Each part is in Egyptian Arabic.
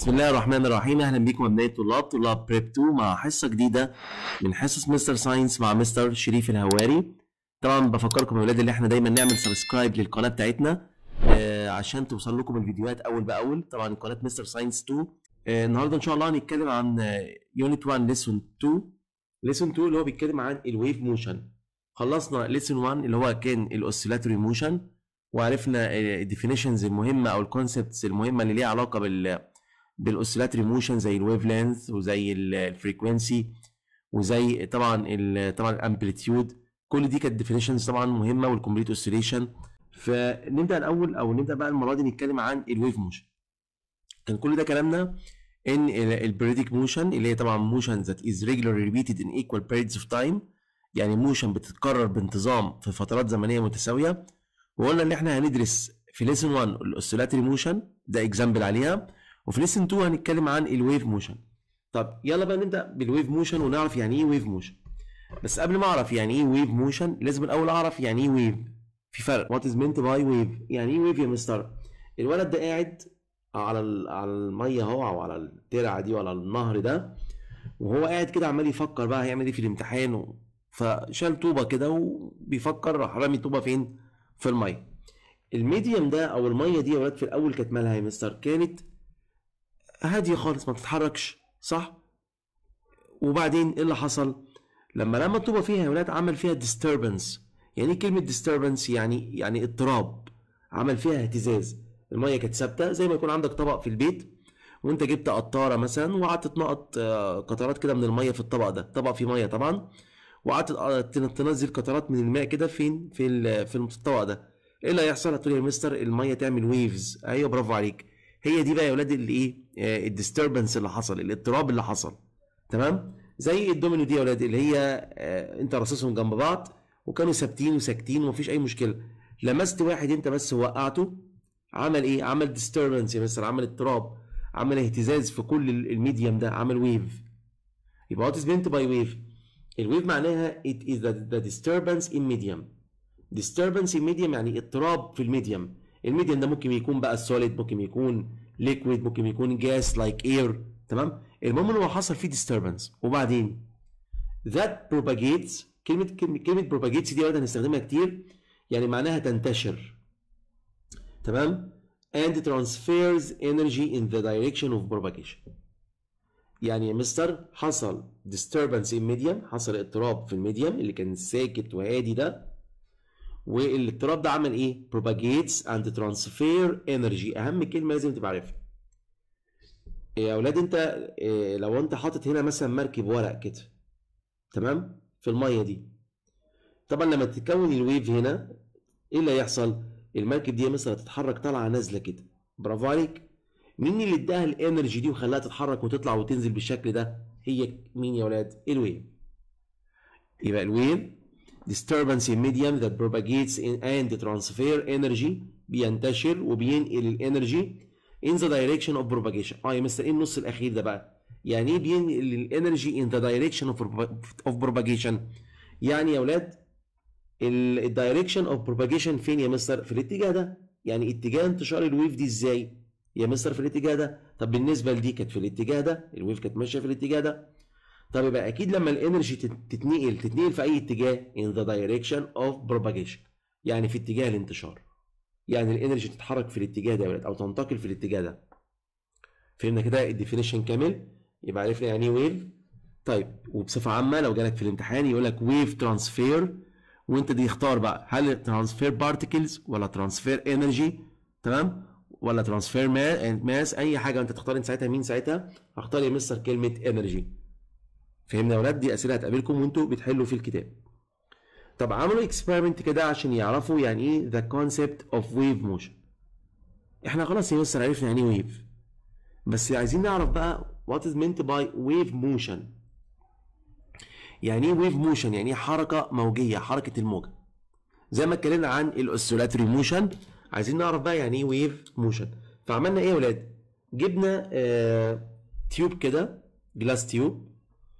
بسم الله الرحمن الرحيم اهلا بيكم ابناء الطلاب طلاب بريب 2 مع حصه جديده من حصص مستر ساينس مع مستر شريف الهواري طبعا بفكركم يا ولاد ان احنا دايما نعمل سبسكرايب للقناه بتاعتنا آه عشان توصل لكم الفيديوهات اول باول طبعا قناه مستر ساينس 2 آه النهارده ان شاء الله هنتكلم عن يونت 1 ليسون 2 ليسون 2 اللي هو بيتكلم عن الويف موشن خلصنا ليسون 1 اللي هو كان الاوسيلاتوري موشن وعرفنا الديفينيشنز المهمه او الكونسبتس المهمه اللي ليها علاقه بال بالاوسيلاتوري موشن زي الويف لينث وزي الفريكونسي وزي طبعا ال طبعا الامبليتيود كل دي كانت ديفينيشنز طبعا مهمه والكومبليت اوسيليشن فنبدا الاول او نبدا بقى المره دي نتكلم عن الويف موشن كان كل ده كلامنا ان البريديك موشن اللي هي طبعا موشن ذات از regularly repeated in equal periods of time يعني موشن بتتكرر بانتظام في فترات زمنيه متساويه وقلنا ان احنا هندرس في ليسن 1 الاوسيلاتوري موشن ده اكزامبل عليها وفي ليسن 2 هنتكلم عن الويف موشن طب يلا بقى نبدا بالويف موشن ونعرف يعني ايه ويف موشن بس قبل ما اعرف يعني ايه ويف موشن لازم الاول اعرف يعني ايه ويف في فرق وات از مينت باي ويف يعني ايه ويف يا مستر الولد ده قاعد على على الميه اهو او على الترعه دي ولا النهر ده وهو قاعد كده عمال يفكر بقى هيعمل ايه في الامتحان و... فشال طوبه كده وبيفكر راح رامي طوبه فين في الميه الميديم ده او الميه دي يا ولاد في الاول كانت مالها يا مستر كانت هاديه خالص ما تتحركش صح وبعدين ايه اللي حصل لما لما الطوبه فيها يا ولاد عمل فيها disturbance يعني ايه كلمه disturbance يعني يعني اضطراب عمل فيها اهتزاز الميه كانت ثابته زي ما يكون عندك طبق في البيت وانت جبت قطاره مثلا وقعدت تنقط قطرات كده من الميه في الطبق ده طبق فيه ميه طبعا وقعدت تنزل قطرات من الماء كده فين في في الطبق ده ايه اللي هيحصل هتقول يا مستر الميه تعمل ويفز ايوه برافو عليك هي دي بقى يا ولاد اللي ايه الديستربنس اللي حصل الاضطراب اللي حصل تمام زي الدومينو دي يا ولاد اللي هي آه انت راصصهم جنب بعض وكانوا ثابتين وساكتين ومفيش اي مشكله لمست واحد انت بس وقعته عمل ايه عمل ديستربنس يا مستر عمل اضطراب عمل اهتزاز في كل الميديم ده عمل ويف يبقى وات از مينت باي ويف الويف معناها it is the, the disturbance in medium disturbance in medium يعني اضطراب في الميديم الميديم ده ممكن يكون بقى سوليد ممكن يكون ليكويد ممكن يكون جاس لايك اير تمام المهم ان هو حصل فيه disturbance وبعدين that propagates كلمه كلمه propagates دي برضه هنستخدمها كتير يعني معناها تنتشر تمام and transfers energy in the direction of propagation يعني يا مستر حصل disturbance in medium حصل اضطراب في الميديم اللي كان ساكت وهادي ده والاضطراب ده عمل ايه؟ propagates and transfer energy اهم كلمه لازم تبقى عارفها. يا اولاد انت إيه لو انت حاطط هنا مثلا مركب ورق كده تمام؟ في الميه دي. طبعا لما تتكون الويف هنا ايه اللي هيحصل؟ المركب دي مثلا هتتحرك طالعه نازله كده. برافو عليك. مين اللي اداها الانرجي دي وخلاها تتحرك وتطلع وتنزل بالشكل ده؟ هي مين يا اولاد؟ الويف. يبقى الويف disturbance in medium that propagates in and transfer energy بينتشر وبينقل الانرجي in the direction of propagation اه يا مستر ايه النص الاخير ده بقى يعني ايه بينقل الانرجي in the direction of, of propagation يعني يا اولاد الدايركشن اوف propagation فين يا مستر في الاتجاه ده يعني اتجاه انتشار الويف دي ازاي يا مستر في الاتجاه ده طب بالنسبه لدي كانت في الاتجاه ده الويف كانت ماشيه في الاتجاه ده طب يبقى اكيد لما الانرجي تتنقل تتنقل في اي اتجاه in the direction of propagation يعني في اتجاه الانتشار يعني الانرجي تتحرك في الاتجاه ده يا ولاد او تنتقل في الاتجاه ده فهمنا كده الديفينيشن كامل يبقى عرفنا يعني ايه ويف طيب وبصفه عامه لو جالك في الامتحان يقول لك ويف ترانسفير وانت دي اختار بقى هل ترانسفير بارتكلز ولا ترانسفير انرجي تمام ولا ترانسفير ماس اي حاجه انت تختار انت ساعتها مين ساعتها هختار يا مستر كلمه انرجي فهمنا يا ولاد دي اسئله هتقابلكم وانتوا بتحلوا في الكتاب طب عملوا اكسبيرمنت كده عشان يعرفوا يعني ايه ذا كونسبت اوف ويف موشن احنا خلاص يا مستر عرفنا يعني ايه ويف بس عايزين نعرف بقى وات از مينت باي ويف موشن يعني ايه ويف موشن يعني ايه حركه موجيه حركه الموجه زي ما اتكلمنا عن الاوسيلاتوري موشن عايزين نعرف بقى يعني ايه ويف موشن فعملنا ايه يا ولاد جبنا آه تيوب كده جلاس تيوب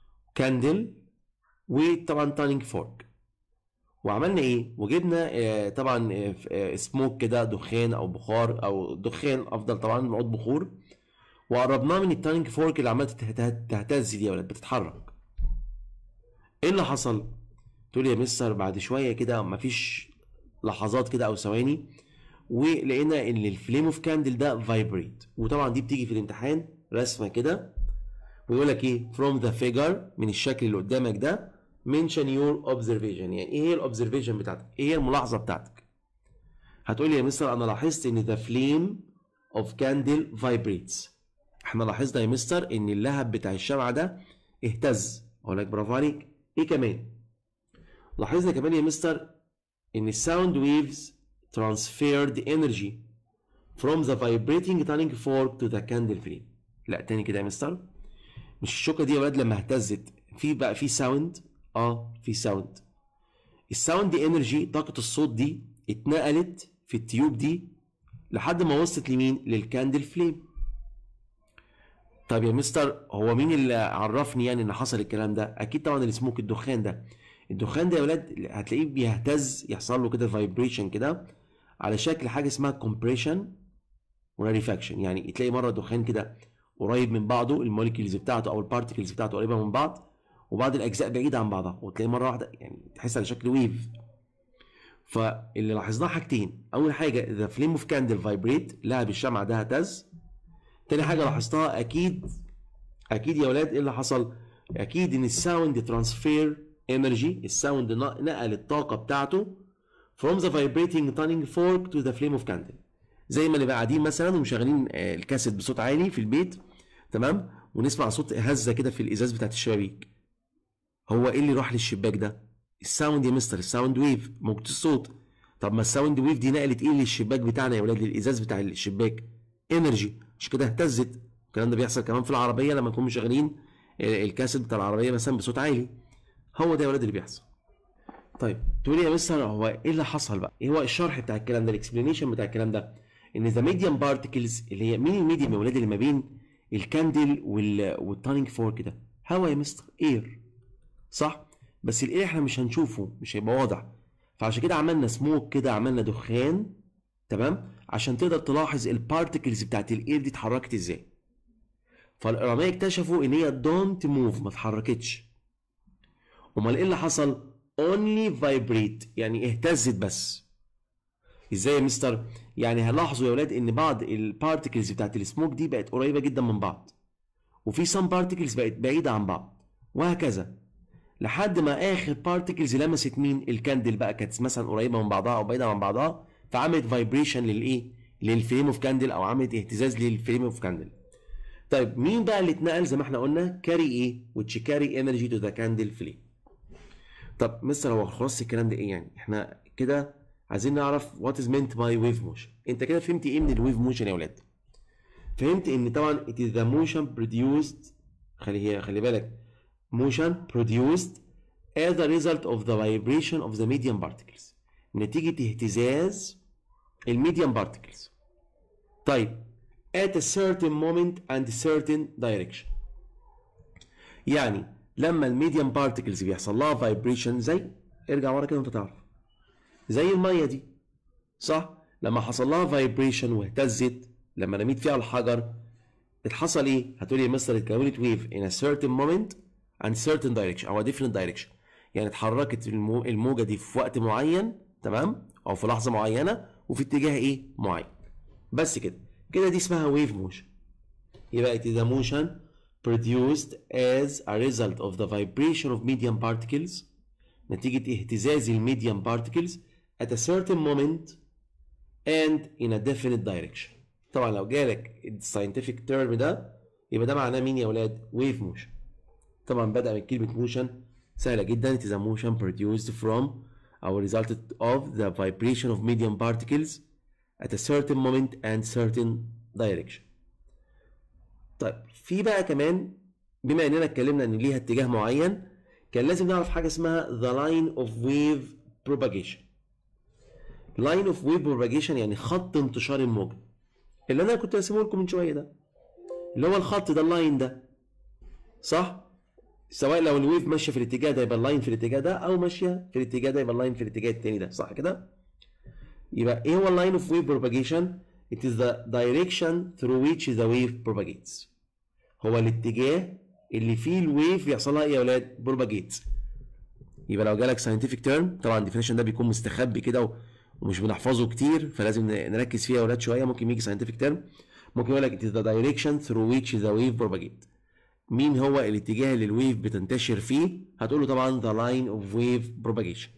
كاندل وطبعا تانينج فورك وعملنا ايه وجبنا آه طبعا آه سموك كده دخان او بخار او دخان افضل طبعا من عود بخور وقربناه من التانك فورك اللي عماله تهت- تهتز دي يا ولاد بتتحرك ايه اللي حصل تقول لي يا مستر بعد شويه كده مفيش لحظات كده او ثواني ولقينا ان الفليم اوف كاندل ده فايبريت وطبعا دي بتيجي في الامتحان رسمه كده ويقول لك ايه from the figure من الشكل اللي قدامك ده mention your observation يعني ايه هي الاوبزرفيشن بتاعتك ايه هي الملاحظه بتاعتك هتقول لي يا مستر انا لاحظت ان the flame of candle vibrates احنا لاحظنا يا مستر ان اللهب بتاع الشمعة ده اهتز اقول لك برافو عليك ايه كمان لاحظنا كمان يا مستر ان الساوند ويفز transferred energy from the vibrating tuning fork to the candle flame لا تاني كده يا مستر مش الشوكه دي يا ولاد لما اهتزت في بقى في ساوند اه في ساوند الساوند دي انرجي طاقه الصوت دي اتنقلت في التيوب دي لحد ما وصلت لمين للكاندل فليم طب يا مستر هو مين اللي عرفني يعني ان حصل الكلام ده اكيد طبعا السموك الدخان ده الدخان ده يا ولاد هتلاقيه بيهتز يحصل له كده فايبريشن كده على شكل حاجه اسمها كومبريشن وريفاكشن يعني تلاقي مره دخان كده قريب من بعضه الموليكيولز بتاعته او البارتكلز بتاعته قريبه من بعض وبعض الاجزاء بعيده عن بعضها وتلاقي مره واحده يعني تحس على شكل ويف فاللي لاحظناه حاجتين اول حاجه ذا فليم اوف كاندل فايبريت لهب الشمعه ده اهتز تاني حاجه لاحظتها اكيد اكيد يا ولاد ايه اللي حصل اكيد ان الساوند ترانسفير انرجي الساوند نقل الطاقه بتاعته from the vibrating tuning fork to the flame of candle زي ما نبقى قاعدين مثلا ومشغلين آه، الكاسيت بصوت عالي في البيت تمام ونسمع صوت هزه كده في الازاز بتاعت الشبابيك هو ايه اللي راح للشباك ده الساوند يا مستر الساوند ويف موجة الصوت طب ما الساوند ويف دي نقلت ايه للشباك بتاعنا يا ولاد للازاز بتاع الشباك انرجي عشان كده اهتزت الكلام ده بيحصل كمان في العربيه لما نكون مشغلين آه، الكاسيت بتاع العربيه مثلا بصوت عالي هو ده يا ولاد اللي بيحصل طيب تقول لي يا مستر هو ايه اللي حصل بقى؟ ايه هو الشرح بتاع الكلام ده الاكسبلانيشن بتاع الكلام ده؟ ان ذا ميديم بارتكلز اللي هي مين الميديم يا ولاد اللي ما بين الكاندل وال والتانينج فورك ده؟ هوا يا مستر اير صح؟ بس الاير احنا مش هنشوفه مش هيبقى واضح فعشان كده عملنا سموك كده عملنا دخان تمام؟ عشان تقدر تلاحظ البارتكلز بتاعت الاير دي اتحركت ازاي. فالعلماء اكتشفوا ان هي دونت موف ما اتحركتش امال ايه اللي حصل only vibrate يعني اهتزت بس ازاي يا مستر يعني هلاحظوا يا ولاد ان بعض البارتكلز بتاعت السموك دي بقت قريبه جدا من بعض وفي some بارتكلز بقت بعيده عن بعض وهكذا لحد ما اخر بارتكلز لمست مين الكاندل بقى كانت مثلا قريبه من بعضها او بعيده عن بعضها فعملت فايبريشن للايه للفليم اوف كاندل او عملت اهتزاز للفليم اوف كاندل طيب مين بقى اللي اتنقل زي ما احنا قلنا كاري ايه which carry energy to the candle flame طب مستر هو خلاص الكلام ده ايه يعني احنا كده عايزين نعرف what is meant by wave motion انت كده فهمت ايه من الويف موشن يا ولاد فهمت ان طبعا it is the motion produced خلي هي خلي بالك motion produced as a result of the vibration of the medium particles نتيجة اهتزاز الميديم particles طيب at a certain moment and certain direction يعني لما الميديم بارتكلز بيحصل لها فايبريشن زي ارجع ورا كده وانت تعرف زي الميه دي صح لما حصل لها فايبريشن واهتزت لما رميت فيها الحجر اتحصل ايه هتقولي يا مستر اتكونت ويف in a certain moment and certain direction او a different direction يعني اتحركت المو... الموجه دي في وقت معين تمام او في لحظه معينه وفي اتجاه ايه معين بس كده كده دي اسمها ويف موشن يبقى it is a motion produced as a result of the vibration of medium particles نتيجة اهتزاز الميديم particles at a certain moment and in a definite direction طبعا لو جالك الساينتفك تيرم ده يبقى ده معناه مين يا ولاد wave motion طبعا بدأ من كلمة motion سهلة جدا it is a motion produced from or resulted of the vibration of medium particles at a certain moment and certain direction طيب في بقى كمان بما اننا اتكلمنا ان ليها اتجاه معين كان لازم نعرف حاجه اسمها the line of wave propagation line of wave propagation يعني خط انتشار الموجه اللي انا كنت راسمه لكم من شويه ده اللي هو الخط ده اللاين ده صح سواء لو الويف ماشيه في الاتجاه ده يبقى اللاين في الاتجاه ده او ماشيه في الاتجاه ده يبقى اللاين في الاتجاه التاني ده صح كده يبقى ايه هو اللاين اوف ويف بروباجيشن it is the direction through which the wave propagates هو الاتجاه اللي فيه الويف بيحصل لها ايه يا اولاد propagates يبقى لو جالك scientific term طبعا definition ده بيكون مستخبي كده و- ومش بنحفظه كتير فلازم ن- نركز فيها يا اولاد شويه ممكن يجي scientific term ممكن يقول لك it is the direction through which the wave propagates مين هو الاتجاه اللي الويف بتنتشر فيه هتقول له طبعا the line of wave propagation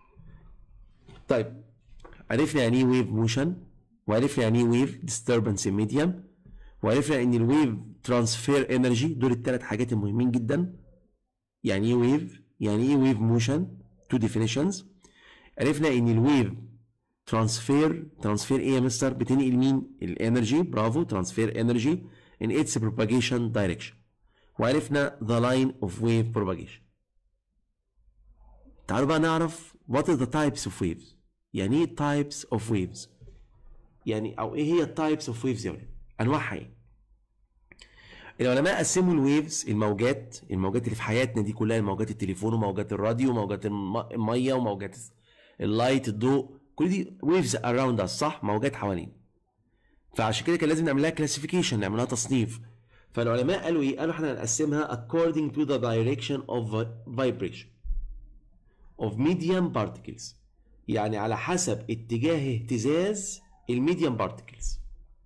طيب عرفنا يعني ايه ويف موشن وعرفنا يعني ايه ويف disturbance medium وعرفنا ان الويف ترانسفير انرجي دول الثلاث حاجات المهمين جدا يعني ايه ويف يعني ايه ويف موشن تو ديفينيشنز عرفنا ان الويف ترانسفير ترانسفير ايه يا مستر بتنقل مين الانرجي برافو ترانسفير انرجي in its propagation direction وعرفنا the line of wave propagation تعالوا بقى نعرف what are the types of waves يعني ايه types of waves يعني او ايه هي types of waves يا ولاد انواعها ايه العلماء قسموا الويفز الموجات الموجات اللي في حياتنا دي كلها موجات التليفون وموجات الراديو وموجات الم- الميه وموجات اللايت الضوء كل دي ويفز اراوند اس صح موجات حوالينا فعشان كده كان لازم نعمل لها كلاسيفيكيشن نعمل لها تصنيف فالعلماء قالوا ايه قالوا احنا هنقسمها according to the direction of vibration of medium particles يعني على حسب اتجاه اهتزاز الميديم بارتكلز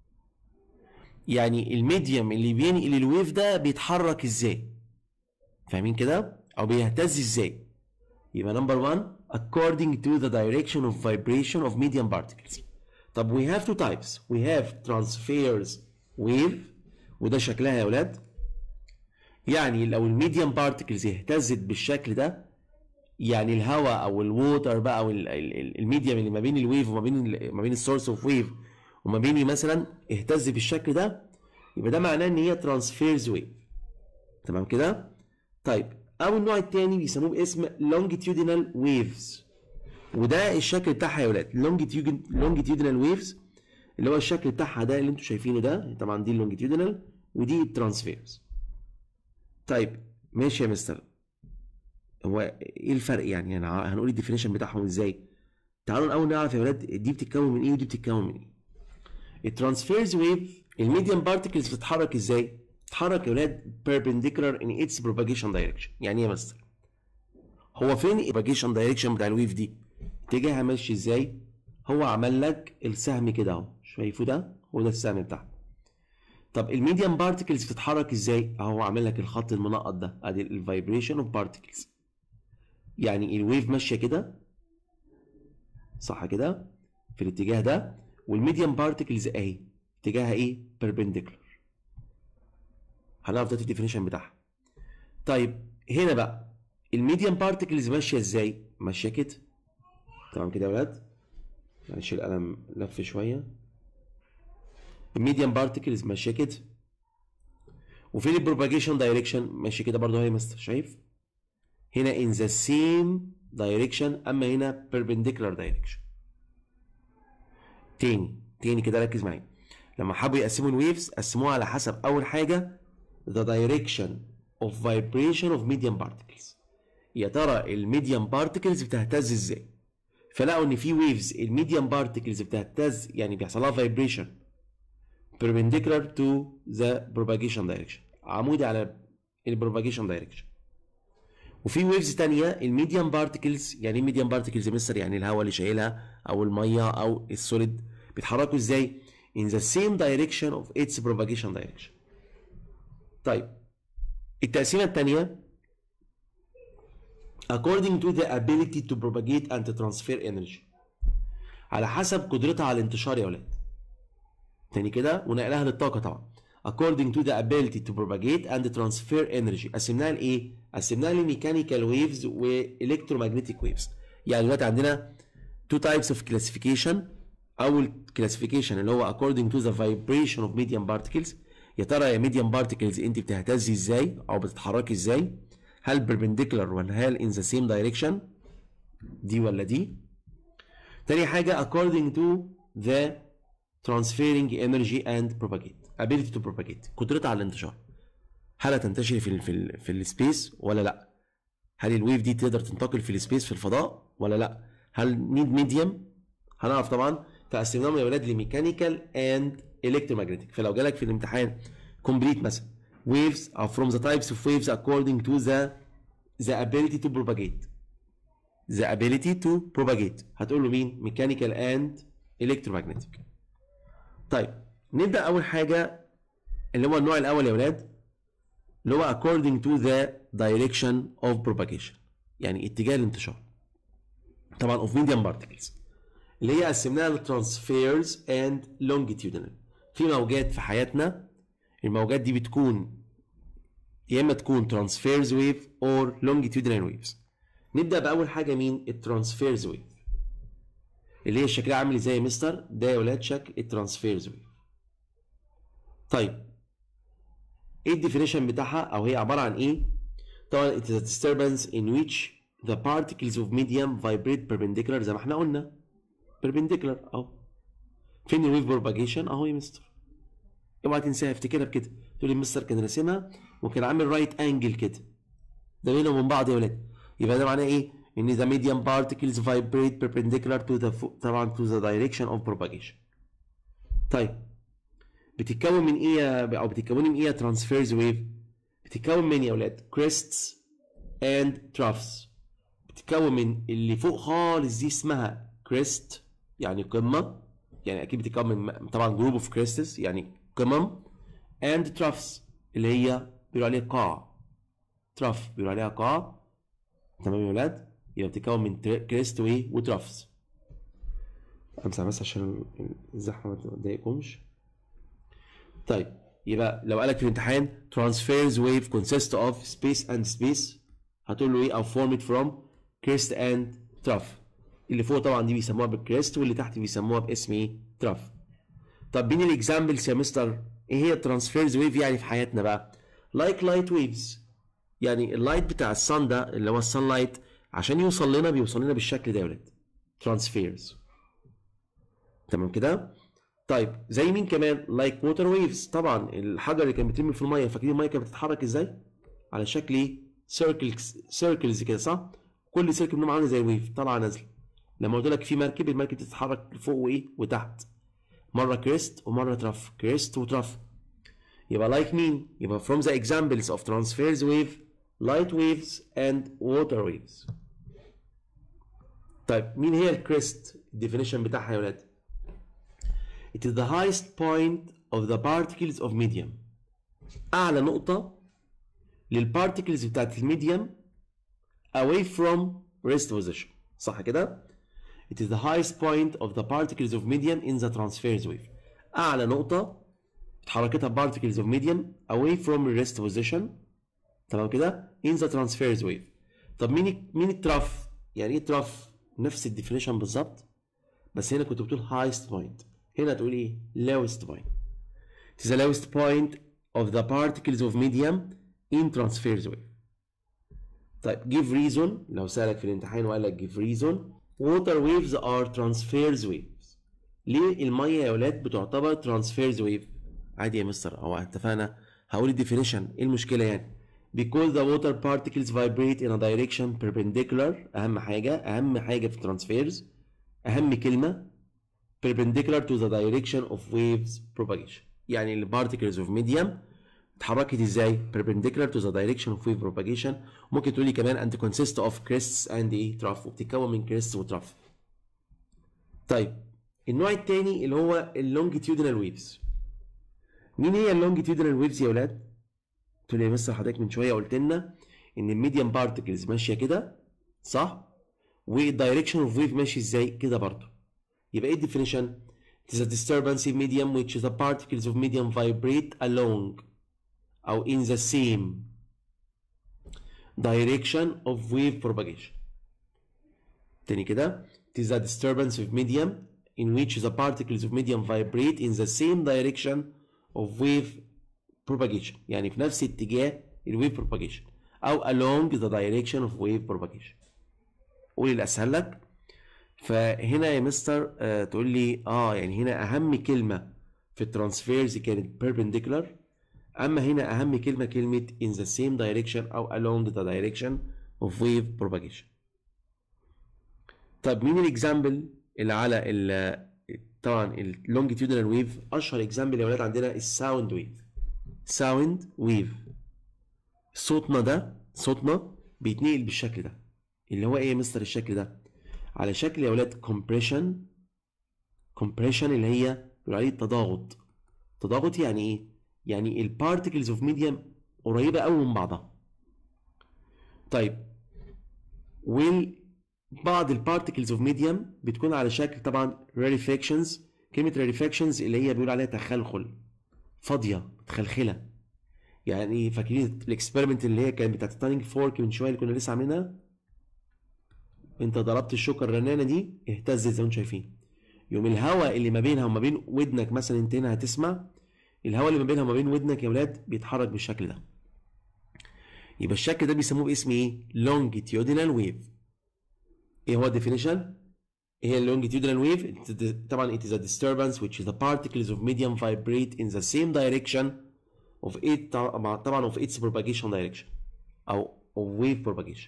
يعني الميديم اللي بينقل الويف ده بيتحرك ازاي فاهمين كده او بيهتز ازاي يبقى نمبر 1 according to the direction of vibration of medium particles طب we have two types we have transfers wave وده شكلها يا اولاد يعني لو الميديم بارتكلز اهتزت بالشكل ده يعني الهواء او الووتر بقى او ال- ال- ال- الميديم اللي ما بين الويف وما بين ال- ما بين السورس اوف ويف وما بيني مثلا اهتز بالشكل ده يبقى ده معناه ان هي ترانسفيرز ويف تمام كده طيب او النوع الثاني بيسموه باسم longitudinal waves وده الشكل بتاعها يا ولاد longitudinal waves اللي هو الشكل بتاعها ده اللي انتوا شايفينه ده طبعا دي اللونجيتيودينال ودي الترانسفيرز طيب ماشي يا مستر هو ايه الفرق يعني يعني هنقول الديفينيشن بتاعهم ازاي تعالوا الاول نعرف يا ولاد دي بتتكون من ايه ودي بتتكون من ايه الترانسفيرز ويف الميديم بارتكلز بتتحرك ازاي بتتحرك يا ولاد perpendicular in its propagation direction يعني ايه يا مستر هو فين البروباجيشن دايركشن بتاع الويف دي اتجاهها ماشي ازاي هو عمل لك السهم كده اهو شايفه ده هو ده السهم بتاعها طب الميديم بارتكلز بتتحرك ازاي اهو عامل لك الخط المنقط ده ادي الفايبريشن اوف بارتكلز يعني الويف ماشيه كده صح كده في الاتجاه ده والميديم بارتكلز اهي اتجاهها ايه بيربنديكولار هنعرف ده الديفينيشن بتاعها طيب هنا بقى الميديم بارتكلز ماشيه ازاي ماشيه كده تمام كده يا ولاد معلش القلم لف شويه الميديم بارتكلز ماشيه كده وفين البروباجيشن دايركشن ماشي كده برضه اهي يا مستر شايف هنا in the same direction اما هنا perpendicular direction تاني تاني كده ركز معايا لما حبوا يقسموا الويفز قسموها على حسب اول حاجه the direction of vibration of medium particles يا ترى الميديم بارتكلز بتهتز ازاي فلقوا ان في ويفز الميديم بارتكلز بتهتز يعني بيحصل لها فايبريشن perpendicular to the propagation direction عمودي على البروباجيشن دايركشن وفي ويفز تانية الميديم بارتكلز يعني ايه ميديم بارتكلز يا مستر يعني الهواء اللي شايلها او الميه او السوليد بيتحركوا ازاي in the same direction of its propagation direction طيب التقسيمه الثانيه according to the ability to propagate and to transfer energy على حسب قدرتها على الانتشار يا ولاد تاني كده ونقلها للطاقه طبعا according to the ability to propagate and transfer energy قسمناها لايه قسمناها لميكانيكال ويفز والكترومagnetic ويفز يعني دلوقتي عندنا two types of classification اول classification اللي هو according to the vibration of medium particles يا ترى يا medium particles انت بتهتزي ازاي او بتتحركي ازاي هل perpendicular ولا هل in the same direction دي ولا دي تاني حاجة according to the transferring energy and propagate ability to propagate قدرتها على الانتشار هل هتنتشر في ال في ال في السبيس ولا لا هل الويف دي تقدر تنتقل في السبيس في الفضاء ولا لا هل نيد ميديم هنعرف طبعا فقسمناهم يا ولاد لميكانيكال اند الكترومagnetic فلو جالك في الامتحان كومبليت مثلا waves are from the types of waves according to the the ability to propagate the ability to propagate هتقول له مين mechanical and electromagnetic طيب نبدا اول حاجه اللي هو النوع الاول يا ولاد اللي هو according to the direction of propagation يعني اتجاه الانتشار طبعا of medium particles اللي هي قسمناها لترانسفيرز and longitudinal في موجات في حياتنا الموجات دي بتكون يا اما تكون transfers wave or longitudinal waves نبدا باول حاجه مين الترانسفيرز ويف اللي هي شكلها عامل ازاي يا مستر ده يا ولاد شكل الترانسفيرز ويف طيب ايه الديفينيشن بتاعها او هي عباره عن ايه طبعا it is a disturbance in which the particles of medium vibrate perpendicular زي ما احنا قلنا perpendicular اهو فين الويف بروباجيشن اهو يا مستر اوعى تنساها افتكرها بكده تقول لي مستر كان راسمها وكان عامل رايت انجل كده ده بينهم وبين بعض يا ولاد يبقى ده معناه ايه ان the medium particles vibrate perpendicular to the طبعا to the direction of propagation طيب بتتكون من ايه او بتتكون من ايه ترانسفيرز ويف بتتكون من يا ولاد crests and troughs بتتكون من اللي فوق خالص دي اسمها crest يعني قمه يعني اكيد بتتكون من طبعا جروب اوف كريستس يعني قمم and troughs اللي هي بيقولوا عليها قاع تراف بيقولوا عليها قاع تمام يا ولاد يبقى بتتكون من كريست وايه وترافس امسح بس عشان الزحمه ما تضايقكمش طيب يبقى لو قالك في الامتحان transfers wave consist of space and space هتقول له ايه او formed from crest and trough اللي فوق طبعا دي بيسموها بالكريست واللي تحت بيسموها باسم ايه تراف طب مين الاكزامبلز يا مستر ايه هي الترانسفيرز ويف يعني في حياتنا بقى لايك لايت ويفز يعني اللايت بتاع الصن ده اللي هو الصن لايت عشان يوصل لنا بيوصل لنا بالشكل ده يا ولاد ترانسفيرز تمام كده طيب زي مين كمان لايك ووتر ويفز طبعا الحجر اللي كان بيترمي في الميه فاكرين الميه كانت بتتحرك ازاي على شكل ايه سيركلز سيركلز كده صح كل سيركل منهم عامل زي ويف طالعه نازله لما قلت لك في مركب المركب تتحرك لفوق وايه وتحت مره كريست ومره ترف كريست وترف يبقى لايك مين يبقى from the examples of transfers wave light waves and water waves طيب مين هي الكريست الديفينيشن بتاعها يا ولاد it is the highest point of the particles of medium اعلى نقطه للبارتكلز بتاعت الميديم away from rest position صح كده it is the highest point of the particles of medium in the transverse wave اعلى نقطه اتحركتها particles of medium away from rest position تمام كده in the transverse wave طب مين مين التراف يعني ايه تراف نفس الديفينيشن بالظبط بس هنا كنت بتقول highest point هنا تقول ايه lowest point it is the lowest point of the particles of medium in transverse wave طيب give reason لو سألك في الامتحان وقال لك give reason water waves are transverse waves ليه المية يا ولاد بتعتبر transverse wave عادي يا مستر هو اتفقنا هقول الديفينيشن ايه المشكلة يعني because the water particles vibrate in a direction perpendicular اهم حاجة اهم حاجة في transfers اهم كلمة perpendicular to the direction of waves propagation يعني ال particles of medium اتحركت ازاي perpendicular to the direction of wave propagation ممكن تقولي كمان and consist of crests and ايه trough وبتتكون من crests و trough طيب النوع الثاني اللي هو اللونجيتيودنال ويفز مين هي اللونجيتيودنال ويفز يا ولاد قلت لي يا مستر حضرتك من شويه قلت لنا ان الميديم بارتكلز ماشيه كده صح والدايركشن اوف ويف ماشي ازاي كده برضه يبقى ايه الديفينيشن It is a disturbance in medium which the particles of medium vibrate along أو in the same direction of wave propagation. تاني كده It is a disturbance of medium in which the particles of medium vibrate in the same direction of wave propagation يعني في نفس اتجاه الويف propagation أو along the direction of wave propagation. قول الأسهل لك فهنا يا مستر آه تقول لي اه يعني هنا أهم كلمة في الترانسفيرز كانت perpendicular اما هنا اهم كلمه كلمه in the same direction او along the direction of wave propagation طب مين الاكزامبل اللي على طبعا اللونجيتيودنال ويف اشهر اكزامبل يا ولاد عندنا الساوند ويف ساوند ويف صوتنا ده صوتنا بيتنقل بالشكل ده اللي هو ايه يا مستر الشكل ده على شكل يا ولاد كومبريشن كومبريشن اللي هي بيقول عليه تضاغط تضاغط يعني ايه يعني البارتكلز اوف ميديم قريبه قوي من بعضها طيب وبعض البارتكلز اوف ميديم بتكون على شكل طبعا راريفاكشنز كلمه راريفاكشنز اللي هي بيقول عليها تخلخل فاضيه متخلخله يعني فاكرين الاكسبيرمنت اللي هي كانت بتاعت التانينج فورك من شويه اللي كنا لسه عاملينها انت ضربت الشوكه الرنانه دي اهتزت زي ما انتم شايفين يوم الهواء اللي ما بينها وما بين ودنك مثلا انت هنا هتسمع الهواء اللي ما بينها وما بين ودنك يا ولاد بيتحرك بالشكل ده يبقى الشكل ده بيسموه باسم ايه longitudinal wave ايه هو الديفينيشن ايه هي اللونجيتيودنال ويف طبعا it is a disturbance which the particles of medium vibrate in the same direction of it طبعا of its propagation direction او of wave propagation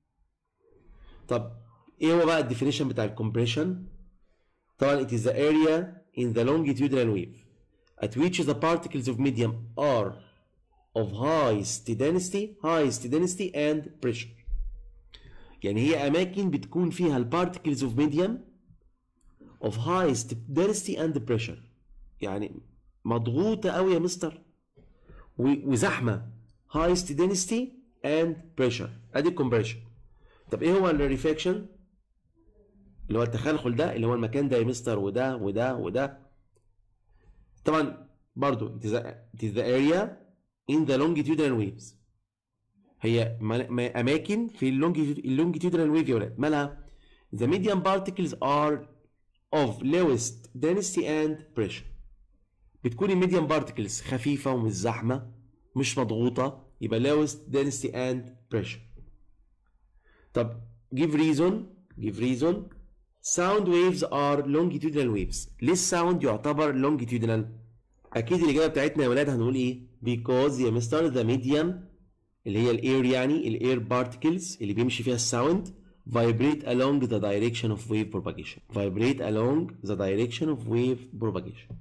طب ايه هو بقى الديفينيشن بتاع الكمبريشن طبعا it is the area in the longitudinal wave at which the particles of medium are of highest density highest density and pressure يعني هي اماكن بتكون فيها البارتكلز اوف ميديم of highest density and pressure يعني مضغوطه قوي يا مستر وزحمه highest density and pressure ادي الكمبريشن طب ايه هو الريفاكشن اللي هو التخلخل ده اللي هو المكان ده يا مستر وده وده وده طبعا برضو it is, a, it is the area in the longitudinal waves هي اماكن في اللونجيتودينال ويف يا ولاد مالها the medium particles are of lowest density and pressure بتكون الميديم بارتكلز خفيفه ومش زحمه مش مضغوطه يبقى lowest density and pressure طب give reason give reason sound waves are longitudinal waves ليه الساوند يعتبر longitudinal اكيد الاجابه بتاعتنا يا ولاد هنقول ايه because يا مستر the medium اللي هي الاير يعني الاير بارتكلز اللي بيمشي فيها الساوند vibrate along the direction of wave propagation vibrate along the direction of wave propagation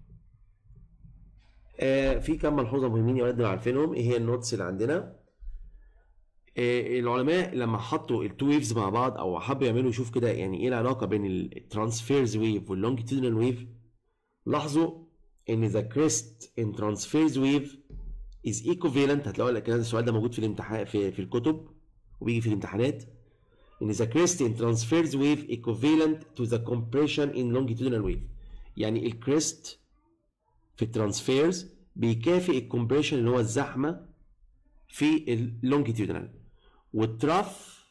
آه في كم ملحوظه مهمين يا ولاد عارفينهم ايه هي النوتس اللي عندنا آه العلماء لما حطوا التو ويفز مع بعض او حبوا يعملوا يشوف كده يعني ايه العلاقه بين الترانسفيرز ويف واللونجيتودينال ويف لاحظوا ان ذا كريست ان ترانسفيرز ويف is equivalent هتلاقوا لك السؤال ده موجود في الامتحان في, في الكتب وبيجي في الامتحانات ان the crest in transverse wave equivalent to the compression in longitudinal wave يعني الكريست في الترانسفيرز بيكافئ الكومبريشن اللي هو الزحمه في اللونجيتودينال والتراف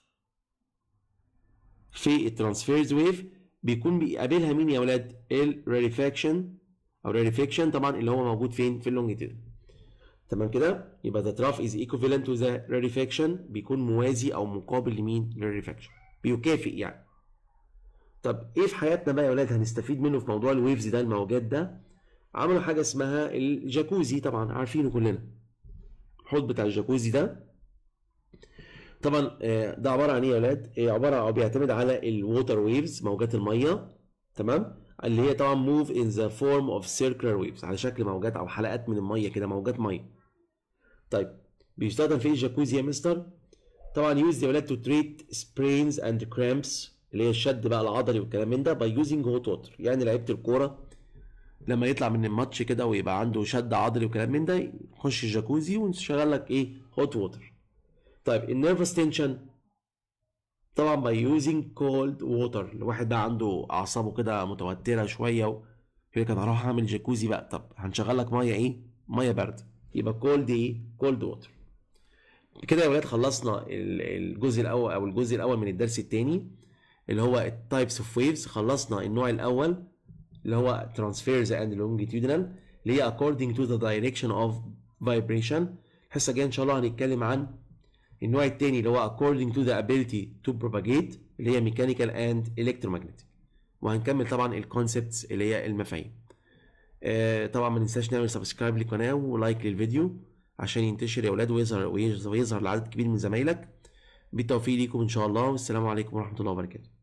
في الترانسفيرز ويف بيكون بيقابلها مين يا اولاد الريفاكشن او ريفاكشن طبعا اللي هو موجود فين في اللونجيتودينال تمام كده يبقى the trough is equivalent to the rarefaction بيكون موازي او مقابل لمين للريفاكشن بيكافئ يعني طب ايه في حياتنا بقى يا ولاد هنستفيد منه في موضوع الويفز ده الموجات ده عملوا حاجه اسمها الجاكوزي طبعا عارفينه كلنا الحوض بتاع الجاكوزي ده طبعا ده عباره عن ايه يا ولاد عباره او بيعتمد على الووتر ويفز موجات الميه تمام اللي هي طبعا move in the form of circular waves على شكل موجات او حلقات من الميه كده موجات ميه طيب بيستخدم في الجاكوزي يا مستر طبعا يوز يا ولاد تو تريت sprains اند cramps اللي هي الشد بقى العضلي والكلام من ده باي يوزنج هوت ووتر يعني لعيبه الكوره لما يطلع من الماتش كده ويبقى عنده شد عضلي وكلام من ده يخش الجاكوزي ونشغل لك ايه هوت ووتر طيب النيرفس تنشن طبعا باي يوزنج كولد ووتر الواحد بقى عنده اعصابه كده متوتره شويه و... يقول لك انا هروح اعمل جاكوزي بقى طب هنشغل لك ميه ايه ميه بارده يبقى كولد ايه كولد ووتر كده يا ولاد خلصنا الجزء الاول او الجزء الاول من الدرس الثاني اللي هو التايبس اوف ويفز خلصنا النوع الاول اللي هو transfers and longitudinal اللي هي according to the direction of vibration الحصه الجايه ان شاء الله هنتكلم عن النوع الثاني اللي هو according to the ability to propagate اللي هي mechanical and electromagnetic وهنكمل طبعا الكونسبتس اللي هي المفاهيم آه طبعا ما ننساش نعمل سبسكرايب للقناه ولايك للفيديو عشان ينتشر يا اولاد ويظهر ويظهر لعدد كبير من زمايلك بالتوفيق ليكم ان شاء الله والسلام عليكم ورحمه الله وبركاته